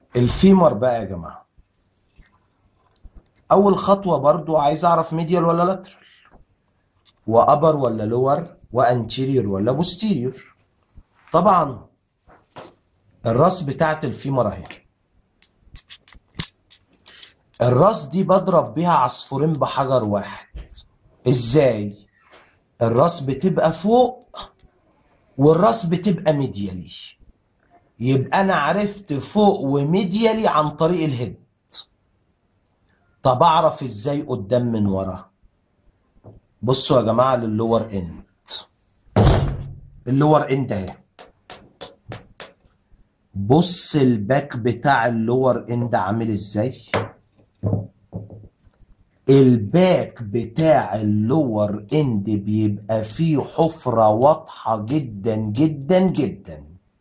الفيمر بقى يا جماعة أول خطوة برضو عايز أعرف ميديال ولا لاترال وأبر ولا لور وأنتيريور ولا بوستيريور طبعا الراس بتاعت الفيمر أهي الراس دي بضرب بيها عصفورين بحجر واحد ازاي الراس بتبقى فوق والراس بتبقى ميديالي يبقى انا عرفت فوق وميديالي عن طريق الهيد طب اعرف ازاي قدام من ورا بصوا يا جماعه للور اند اللور اند اهي بص الباك بتاع اللور اند عامل ازاي الباك بتاع اللور اند بيبقى فيه حفرة واضحة جدا جدا جدا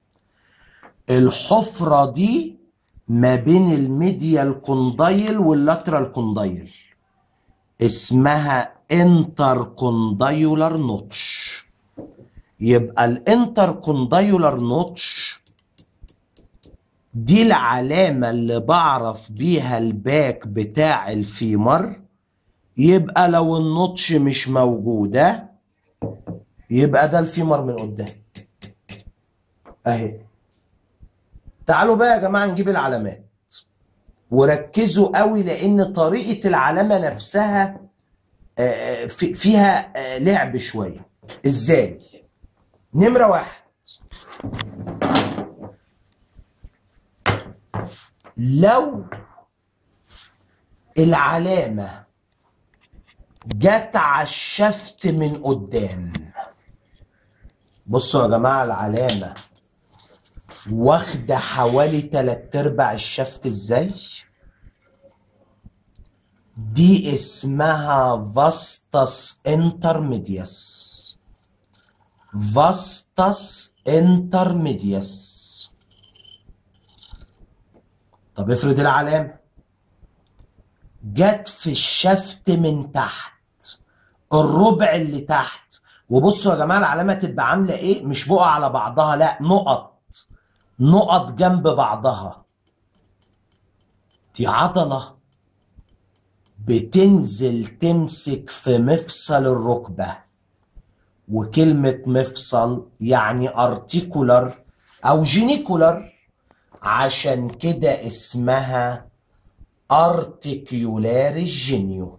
الحفرة دي ما بين الميديال كوندايل واللاترال كوندايل اسمها انتر كوندايولار نوتش يبقى الانتر كوندايولار نوتش دي العلامة اللي بعرف بيها الباك بتاع الفيمر يبقى لو النوتش مش موجودة يبقى ده الفيمر من قدام اهي تعالوا بقى يا جماعة نجيب العلامات وركزوا قوي لان طريقة العلامة نفسها آه، في- فيها آه، لعب شوية ازاي نمرة واحد لو العلامة جت على الشفت من قدام بصوا يا جماعة العلامة واخدة حوالي تلات ارباع الشفت ازاي دي اسمها فاستس انترميديس فاستس انترميديس طب افرض العلامة جت في الشفت من تحت الربع اللي تحت وبصوا يا جماعة العلامة تبقى عاملة ايه مش بقى على بعضها لا نقط نقط جنب بعضها دي عضلة بتنزل تمسك في مفصل الركبة وكلمة مفصل يعني ارتيكولر او جينيكولر عشان كده اسمها ارتيكيولار الجينيو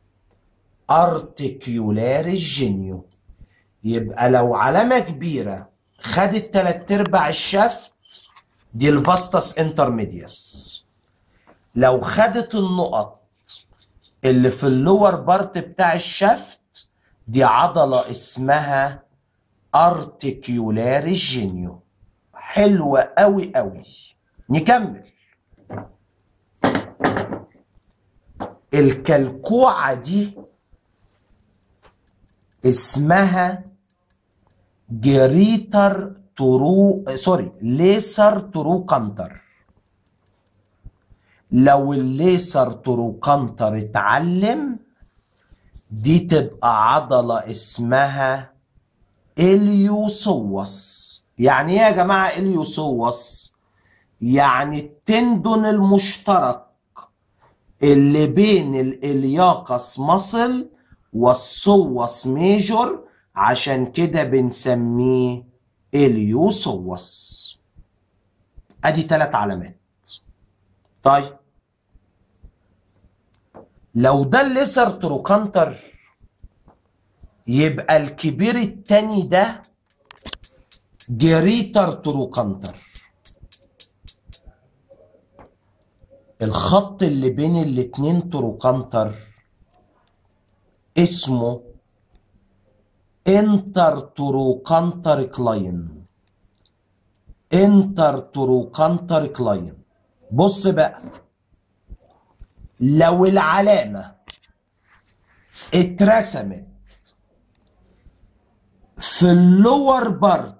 ارتيكيولار الجينيو يبقى لو علامة كبيرة خدت تلات ارباع الشفت دي الفاستس انترميديس لو خدت النقط اللي في اللور بارت بتاع الشفت دي عضلة اسمها ارتيكيولار الجينيو حلوة قوي قوي نكمل الكلكوعة دي اسمها جريتر ترو سوري ليسر ترو كانتر لو الليسر ترو كانتر اتعلم دي تبقى عضلة اسمها اليوسوس يعني ايه يا جماعة اليوسوس يعني التندون المشترك اللي بين الالياقس مصل والسوس ميجور عشان كده بنسميه اليوسوس ادي ثلاث علامات طيب لو ده الليسر تروكانتر يبقى الكبير التاني ده جريتر تروكانتر الخط اللي بين الاتنين تروكانتر اسمه انتر تروكانتر كلاين انتر تروكانتر كلاين بص بقى لو العلامة اترسمت في اللور بارت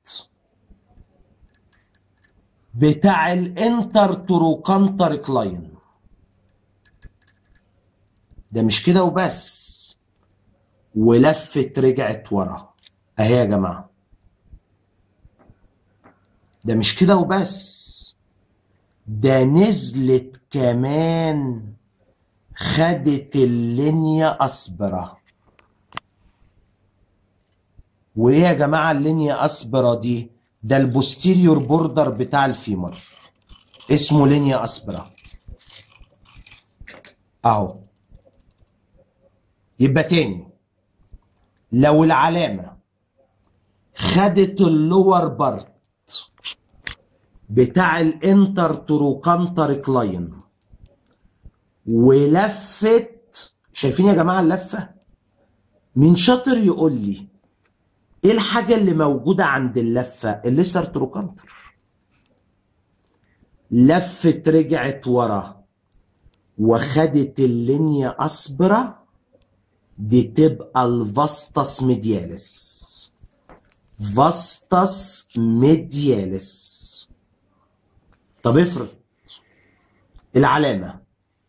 بتاع الانتر تروكانتر كلاين ده مش كده وبس ولفت رجعت ورا اهي يا جماعه ده مش كده وبس ده نزلت كمان خدت اللينيا اسبرا وايه يا جماعه اللينيا اسبرا دي ده البوستيريور بوردر بتاع الفيمر اسمه لينيا اسبرا اهو يبقى تاني لو العلامه خدت اللور بارت بتاع الانتر تروكانتر كلاين ولفت شايفين يا جماعه اللفه مين شاطر يقول لي ايه الحاجه اللي موجوده عند اللفه الليسر تروكانتر لفت رجعت ورا وخدت اللينيا اسبرا دي تبقى الفاستس ميدياليس فاستس ميدياليس طب افرض العلامه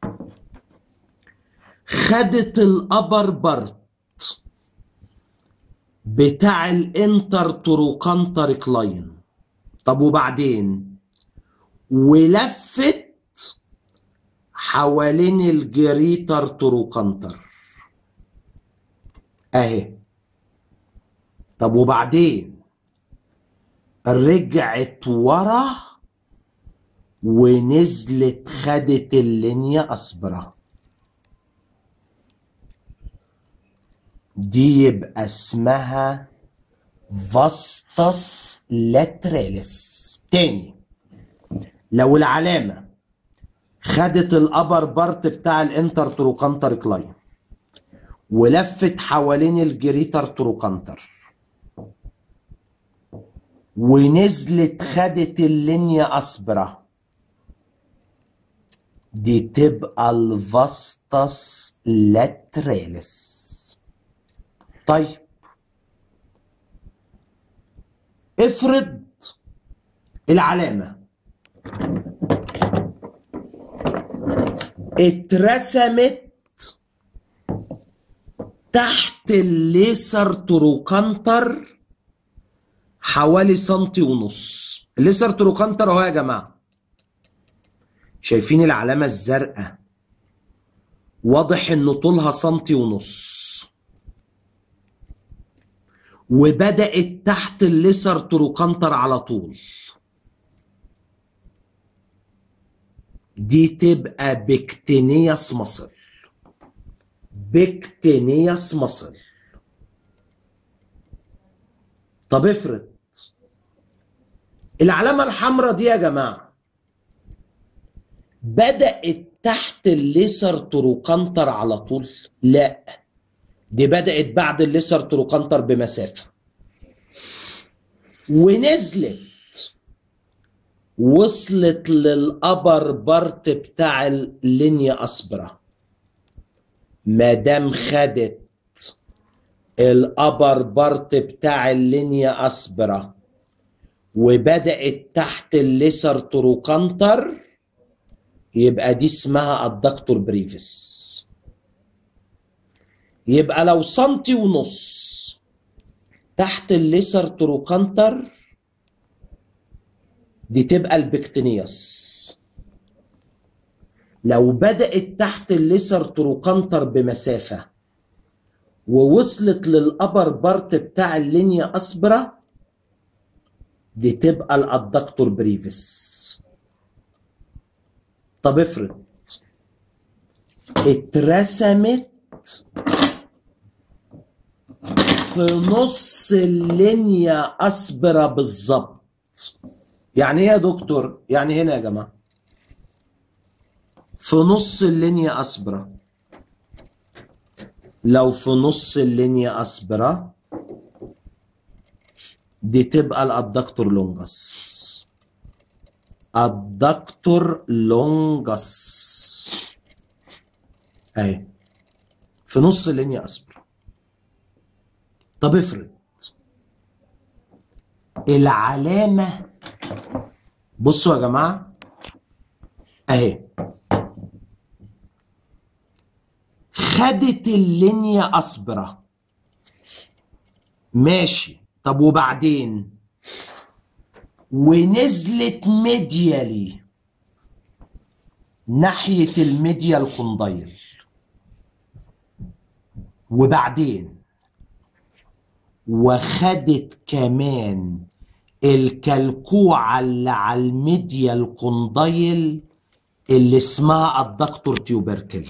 خدت الابر بارت بتاع الانتر تروكانتر كلاين طب وبعدين ولفت حوالين الجريتر تروكانتر اهي طب وبعدين رجعت ورا ونزلت خدت اللينيا اسبرا دي يبقى اسمها فاستس لاتراليس تاني لو العلامة خدت الابر بارت بتاع الانتر تروكانتر كلاين ولفت حوالين الجريتر تروكانتر ونزلت خدت اللينيا اسبرا دي تبقى الفاستس لاتراليس طيب افرض العلامة اترسمت تحت الليسر تروكانتر حوالي سنتي ونص الليسر تروكانتر اهو يا جماعة شايفين العلامة الزرقاء واضح ان طولها سنتي ونص وبدأت تحت الليسر تروكانتر على طول دي تبقى بكتينياس مصل بكتينياس مصل طب افرض العلامة الحمراء دي يا جماعة بدأت تحت الليسر تروكانتر على طول لا دي بدأت بعد الليسر تروكانتر بمسافة ونزلت وصلت للأبر بارت بتاع اللينيا أسبرا مادام خدت الأبر بارت بتاع اللينيا أسبرا وبدأت تحت الليسر تروكانتر يبقى دي اسمها الدكتور بريفس يبقى لو سنتي ونص تحت الليسر تروكانتر دي تبقى البكتينياس لو بدأت تحت الليسر تروكانتر بمسافة ووصلت للأبر بارت بتاع اللينيا أسبرا دي تبقى الأدكتور بريفس طب افرض اترسمت في نص اللينيا أسبرا بالظبط يعني ايه يا دكتور يعني هنا يا جماعة في نص اللينيا أسبرا لو في نص اللينيا أسبرا دي تبقى الادكتور لونجس الدكتور لونجس اهي في نص اللينيا أسبرا طب افرض العلامة بصوا يا جماعة اهي خدت اللينيا أسبرا ماشي طب وبعدين ونزلت ميديالي ناحية الميديا الكوندايل وبعدين وخدت كمان الكلكوعة اللي على الميديا الكوندايل اللي اسمها الدكتور تيوبركل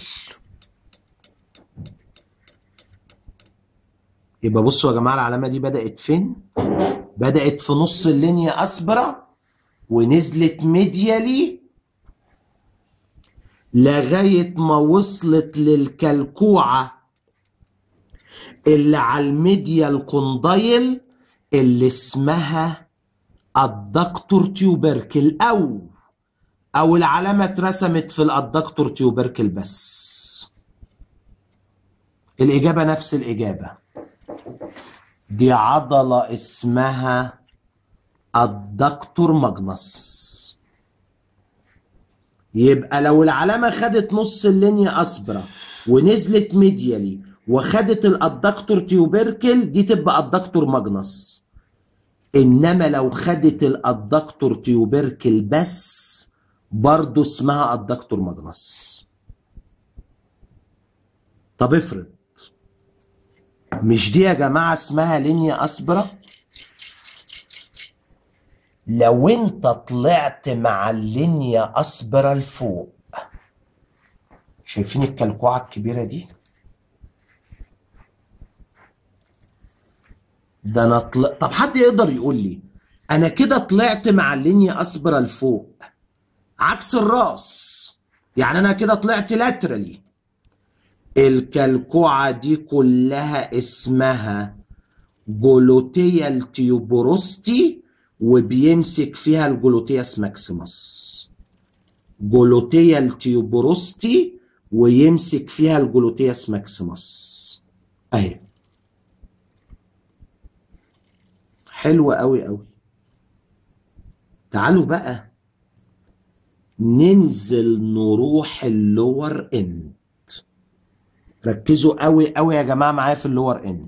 يبقى بصوا يا جماعة العلامة دي بدأت فين؟ بدأت في نص اللينيا أسبرا ونزلت ميديالي لغاية ما وصلت للكلكوعة اللي على الميديا الكوندايل اللي اسمها الدكتور تيوبركل أو أو العلامة اترسمت في الأدكتور تيوبركل بس الإجابة نفس الإجابة دي عضلة اسمها الدكتور ماجنس يبقى لو العلامة خدت نص اللينيا أسبرا ونزلت ميديالي وخدت الأدكتور تيوبركل دي تبقى الدكتور ماجنس إنما لو خدت الأدكتور تيوبركل بس برضه اسمها الدكتور ماجنس طب افرض مش دي يا جماعة اسمها لينيا أسبرا لو انت طلعت مع اللينيا أسبرا لفوق شايفين الكلكوعة الكبيرة دي ده انا طلع طب حد يقدر يقول لي انا كده طلعت مع اللينيا أسبرا لفوق عكس الراس يعني انا كده طلعت لاترالي الكلكوعة دي كلها اسمها جلوتيال تيوبروستي وبيمسك فيها الجلوتياس ماكسيمس جلوتيال تيوبروستي ويمسك فيها الجلوتياس ماكسيمس اهي حلوة قوي قوي تعالوا بقى ننزل نروح اللور اند ركزوا قوي قوي يا جماعه معايا في اللور اند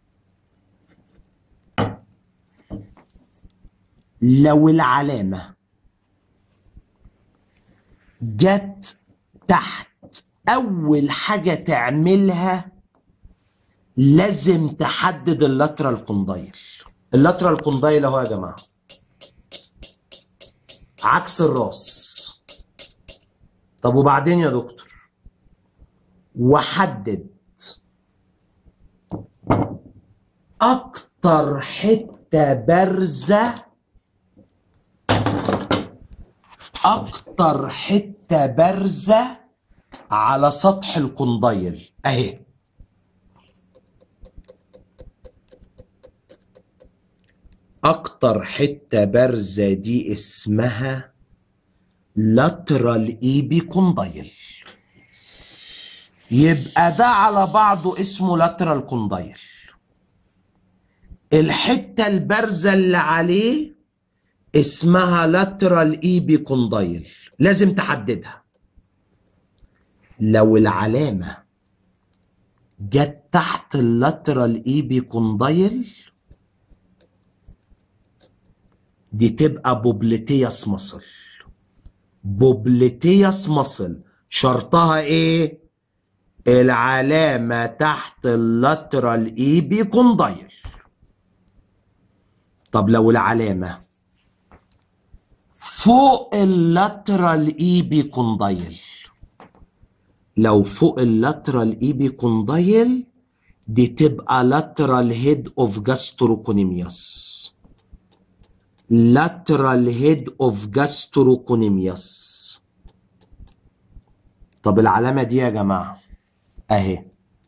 لو العلامه جت تحت اول حاجه تعملها لازم تحدد اللاترال كوندايل اللاترال كوندايل اهو يا جماعه عكس الراس طب وبعدين يا دكتور وحدد اكتر حته بارزه اكتر حته بارزه على سطح الكوندايل اهي اكتر حته بارزه دي اسمها لاترال ايبي كوندايل يبقى ده على بعضه اسمه لاترال كوندايل الحته البارزه اللي عليه اسمها لاترال ايبي كوندايل لازم تحددها لو العلامه جت تحت اللاترال ايبي كوندايل دي تبقى بوبليتياس مصل بوبليتياس مصل شرطها ايه العلامة تحت اللاترال ايبي كوندايل طب لو العلامة فوق اللاترال ايبي كوندايل لو فوق اللاترال ايبي كوندايل دي تبقى لاترال هيد اوف جاستروكونيمياس lateral head of gastrocnemius طب العلامة دي يا جماعة اهي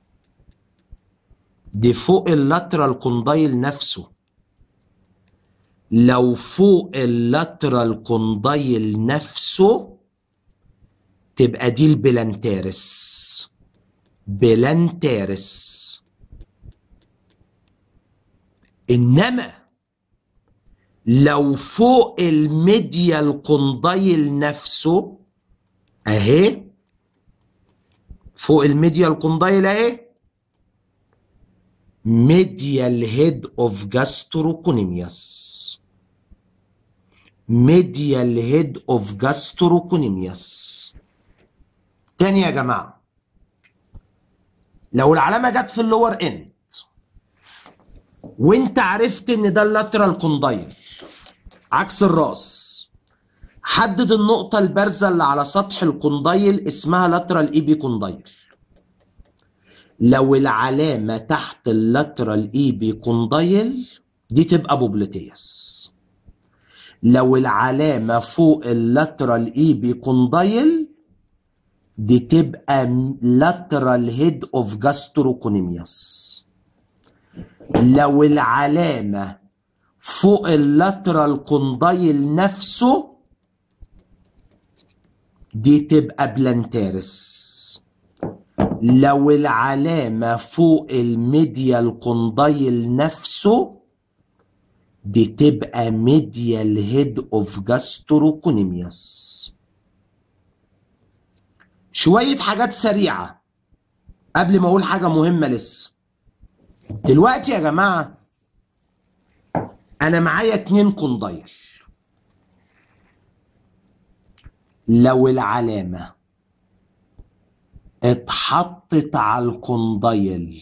دي فوق اللاترال كوندايل نفسه لو فوق اللاترال كوندايل نفسه تبقى دي البلانتارس بلانتارس انما لو فوق الميديال كوندايل نفسه اهي فوق الميديال كوندايل اهي ميديال هيد اوف جاستروكونيمياس ميديال هيد اوف جاستروكونيمياس تاني يا جماعة لو العلامة جت في اللور اند وانت عرفت ان ده اللاترال كوندايل عكس الراس حدد النقطة البارزة اللي على سطح الكوندايل اسمها لاترال ايبي كوندايل لو العلامة تحت اللاترال ايبي كوندايل دي تبقى بوبليتياس لو العلامة فوق اللاترال ايبي كوندايل دي تبقى لاترال هيد اوف جاستروكونيمياس لو العلامة فوق اللاترال كوندايل نفسه دي تبقى بلانتارس لو العلامة فوق الميديال كوندايل نفسه دي تبقى ميديال هيد اوف جاستروكونيمياس شوية حاجات سريعة قبل ما اقول حاجة مهمة لسه دلوقتي يا جماعة انا معايا اتنين كوندايل لو العلامة اتحطت على الكوندايل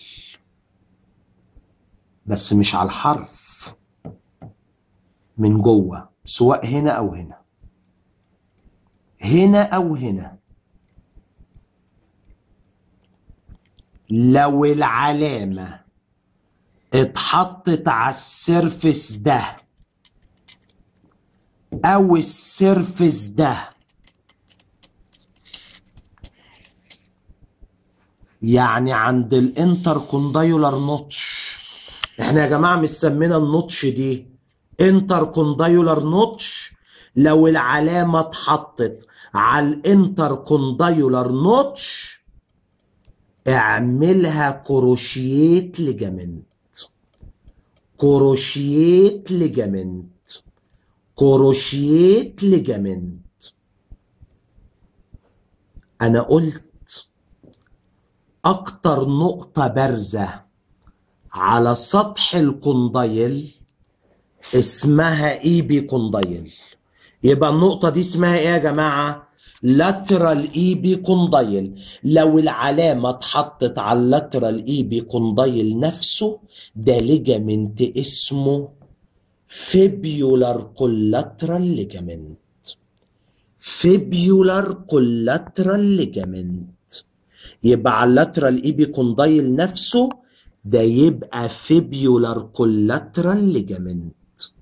بس مش على الحرف من جوه سواء هنا او هنا هنا او هنا لو العلامة اتحطت على السيرفس ده او السيرفس ده يعني عند الانتر كوندايولار نوتش احنا يا جماعه مسمينا النوتش دي انتر كوندايولار نوتش لو العلامه اتحطت على الانتر كوندايولار نوتش اعملها كروشيت ليجامنت كروشيت ليجامنت كروشيت ليجامنت انا قلت اكتر نقطة بارزة على سطح الكوندايل اسمها ايبي كوندايل يبقى النقطة دي اسمها ايه يا جماعة لاترال ايبي كوندايل لو العلامة اتحطت على اللاترال ايبي كوندايل نفسه ده ليجامنت اسمه فيبيولار كولاترال ليجامنت فيبيولار كولاترال ليجامنت يبقى على اللاترال ايبي كوندايل نفسه ده يبقى فيبيولار كولاترال ليجامنت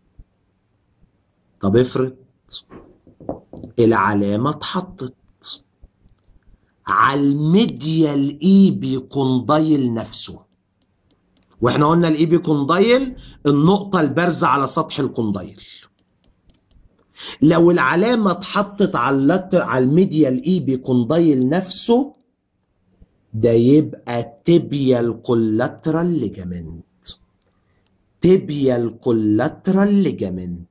طب افرض العلامة اتحطت على الميديال ايبي كوندايل نفسه واحنا قلنا الايبي كوندايل النقطة البارزة على سطح الكوندايل لو العلامة اتحطت على اللاتر على الميديال ايبي كوندايل نفسه ده يبقى تبيال كولاترال ليجامنت تبيال كولاترال ليجامنت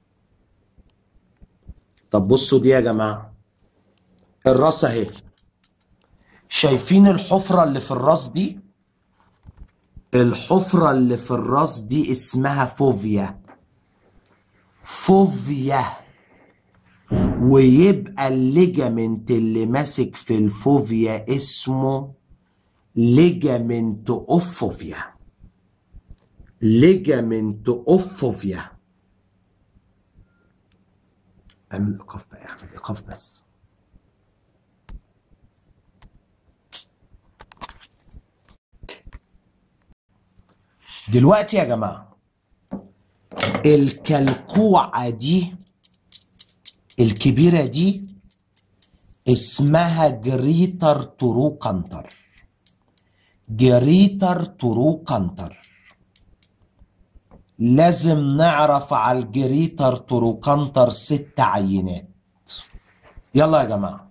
طب بصوا دي يا جماعه الراس اهي شايفين الحفره اللي في الراس دي الحفره اللي في الراس دي اسمها فوفيا فوفيا ويبقى الليجامنت اللي ماسك في الفوفيا اسمه ليجامنت اوف فوفيا ليجامنت اوف فوفيا اعمل ايقاف بقى اعمل ايقاف بس دلوقتي يا جماعه الكلكوعه دي الكبيرة دي اسمها جريتر ترو كانتر جريتر ترو كانتر لازم نعرف على الجريتر ترو كانتر ست عينات يلا يا جماعة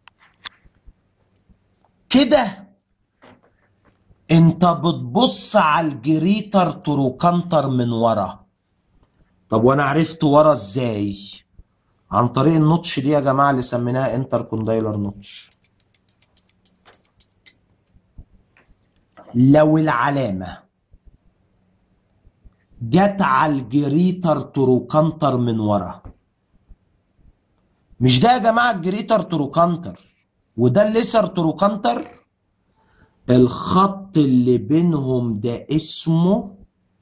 كده انت بتبص على الجريتر ترو كانتر من ورا طب وانا عرفت ورا ازاي عن طريق النوتش دي يا جماعه اللي سميناها انتر كوندايلر نوتش لو العلامه جت على الجريتر تروكانتر من ورا مش ده يا جماعه الجريتر تروكانتر وده الليسر تروكانتر الخط اللي بينهم ده اسمه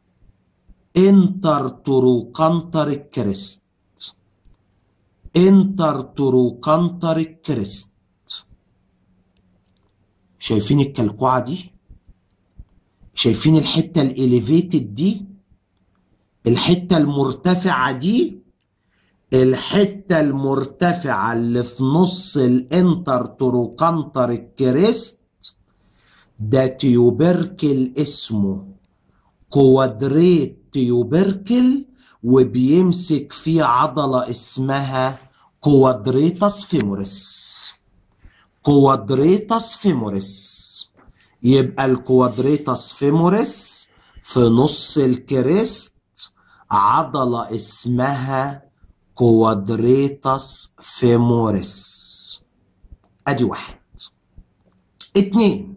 انتر تروكانتر الكريست انتر تروكانتر الكريست شايفين الكلكوعة دي شايفين الحتة الاليفيتد دي الحتة المرتفعة دي الحتة المرتفعة اللي في نص الانتر تروكانتر الكريست ده تيوبركل اسمه كوادريت تيوبركل وبيمسك فيه عضلة اسمها كوادريتاس فيموريس كوادريتاس فيموريس يبقى الكوادريتاس فيموريس في نص الكريست عضلة اسمها كوادريتاس فيموريس ادي واحد اتنين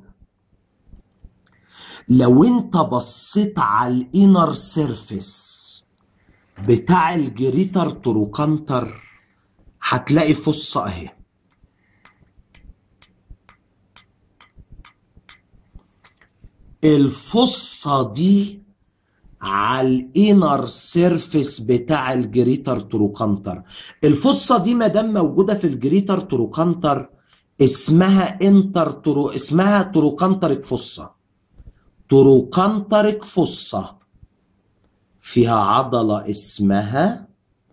لو انت بصيت على الانر سيرفيس بتاع الجريتر تروكانتر هتلاقي فصة اهي الفصة دي على الانر سيرفيس بتاع الجريتر تروكانتر الفصة دي ما دام موجودة في الجريتر تروكانتر اسمها انتر ترو اسمها تروكانترك فصة تروكانترك فصة فيها عضلة اسمها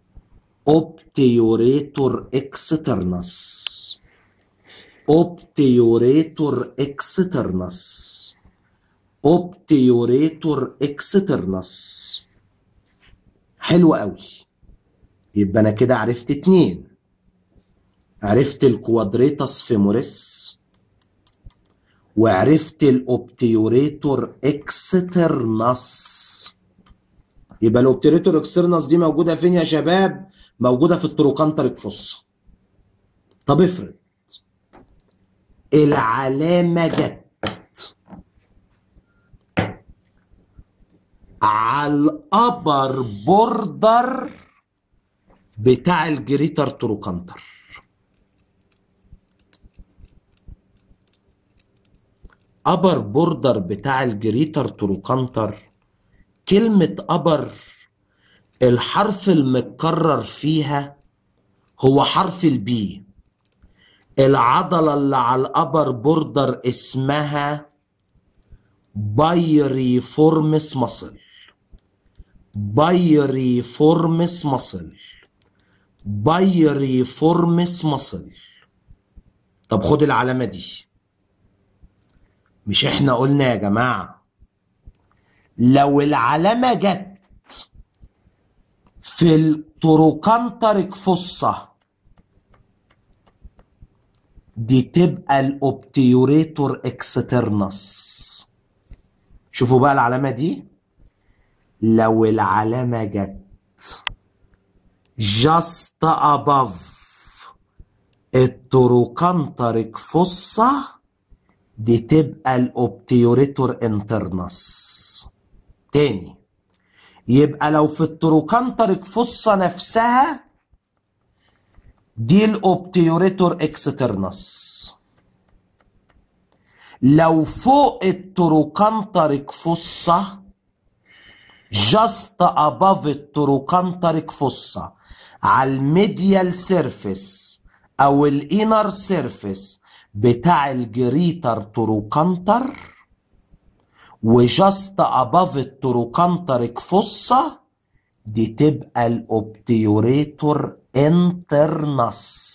اوبتيوريتور اكسترنس اوبتيوريتور اكسترنس اوبتيوريتور اكسترنس حلو قوي يبقى انا كده عرفت اتنين عرفت الكوادريتاس فيموريس وعرفت الاوبتيوريتور اكسترنس يبقى الاوبتيوريتور اكسترنس دي موجوده فين يا شباب موجوده في التروكانتريك فص طب افرض العلامه جت على الابر بوردر بتاع الجريتر تروكانتر ابر بوردر بتاع الجريتر تروكانتر كلمة ابر الحرف المتكرر فيها هو حرف البي العضلة اللي على الابر بوردر اسمها بايريفورمس مصل بايريفورمس مصل بايريفورمس مصل طب خد العلامة دي مش احنا قلنا يا جماعة لو العلامة جت في التروكانترك فصة دي تبقى الاوبتيوريتور اكسترنس شوفوا بقى العلامة دي لو العلامة جت just above التروكانترك فصة دي تبقى الاوبتيوريتور انترنس تاني يبقى لو في التروكانترك فصة نفسها دي الاوبتيوريتور اكسترنس لو فوق التروكانترك فصة just above التروكانترك فصة على الميديال سيرفيس او الانر سيرفيس بتاع الجريتر تروكانتر وجاست اباف التروكانترك فصة دي تبقى الاوبتيوريتور انترنس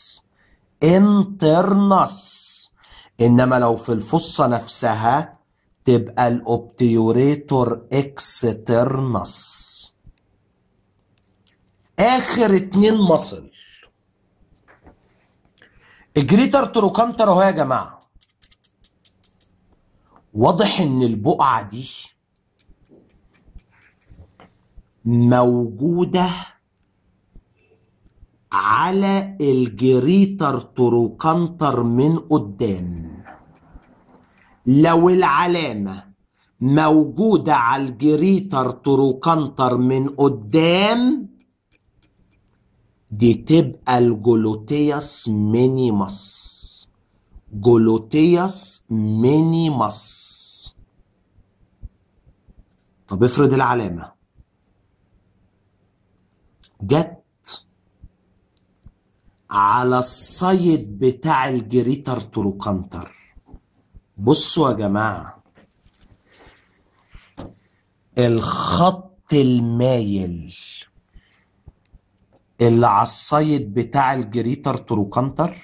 انترنس انما لو في الفصة نفسها تبقى الاوبتيوريتور اكسترنس اخر اتنين مصل الجريتر تروكانتر اهو يا جماعه واضح ان البقعه دي موجوده على الجريتر تروكانتر من قدام لو العلامه موجوده على الجريتر تروكانتر من قدام دي تبقى الجلوتيوس مينيمس جلوتيوس مينيماس طب افرض العلامة جت على السايد بتاع الجريتر تروكانتر بصوا يا جماعة الخط المايل اللي على السايد بتاع الجريتر تروكانتر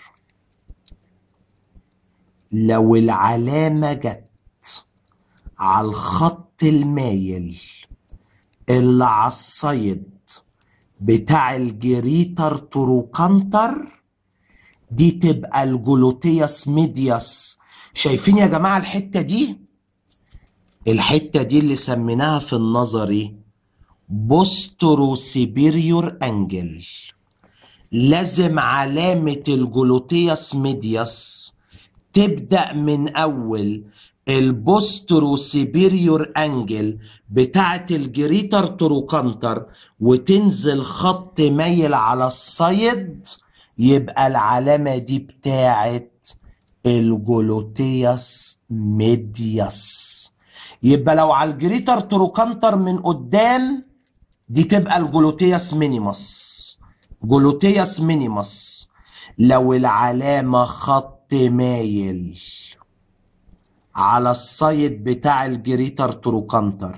لو العلامة جت على الخط المايل اللي على السايد بتاع الجريتر تروكانتر دي تبقى الجلوتيوس ميدياس شايفين يا جماعة الحتة دي الحتة دي اللي سميناها في النظري بوسترو سيبيريور انجل لازم علامة الجلوتيوس ميدياس تبدأ من أول البوسترو سيبيريور انجل بتاعة الجريتر تروكانتر وتنزل خط مايل على السايد يبقى العلامة دي بتاعة الجلوتيوس ميدياس يبقى لو على الجريتر تروكانتر من قدام دي تبقى الجلوتيوس مينيموس جلوتيوس مينيموس لو العلامة خط مايل على السايد بتاع الجريتر تروكانتر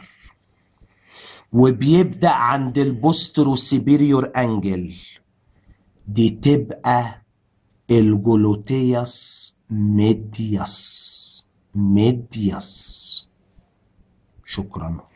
وبيبدأ عند البوسترو سيبيريور انجل دي تبقى الجلوتيوس ميدياس ميدياس شكرا